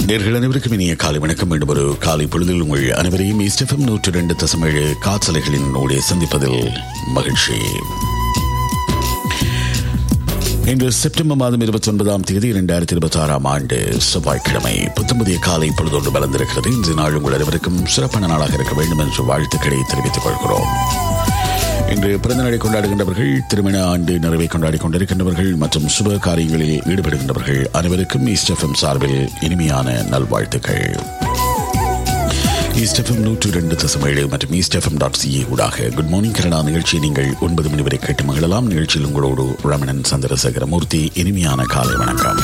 நேர்கள் அனைவருக்கும் இனிய காலை வணக்கம் மீண்டும் ஒரு காலை பொழுதில் உங்கள் அனைவரையும் இஸ்டெஃபம் நூற்று ரெண்டு தசமேழு காற்றலைகளின் ஊடே சந்திப்பதில் மகிழ்ச்சி இன்று செப்டம்பர் மாதம் இருபத்தி ஒன்பதாம் தேதி இரண்டாயிரத்தி இருபத்தி ஆறாம் ஆண்டு செவ்வாய்க்கிழமை புத்தம்புதிய காலை பொழுதொன்று வளர்ந்திருக்கிறது இன்று நாள் உங்கள் அனைவருக்கும் சிறப்பான நாளாக இருக்க வேண்டும் என்று வாழ்த்துக்களை தெரிவித்துக் கொள்கிறோம் இன்று பிறந்த நாளை கொண்டாடுகின்றவர்கள் திருமண ஆண்டு நிறைவை கொண்டாடி கொண்டிருக்கின்றவர்கள் மற்றும் சுப காரியங்களில் ஈடுபடுகின்றவர்கள் அனைவருக்கும் ஈஸ்டெஃபம் சார்பில் இனிமையான நல்வாழ்த்துக்கள் ஈஸ்டெஃபம் நூற்று இரண்டு தசம் ஏழு மற்றும் ஈஸ்டெஃபம் டாட் சிஏ ஊடாக குட் மார்னிங் கனடா நிகழ்ச்சியை நீங்கள் ஒன்பது மணி வரை கேட்டு மகிழலாம் நிகழ்ச்சியில் உங்களோடு ரமணன் சந்திரசேகரமூர்த்தி இனிமையான காலை வணக்கம்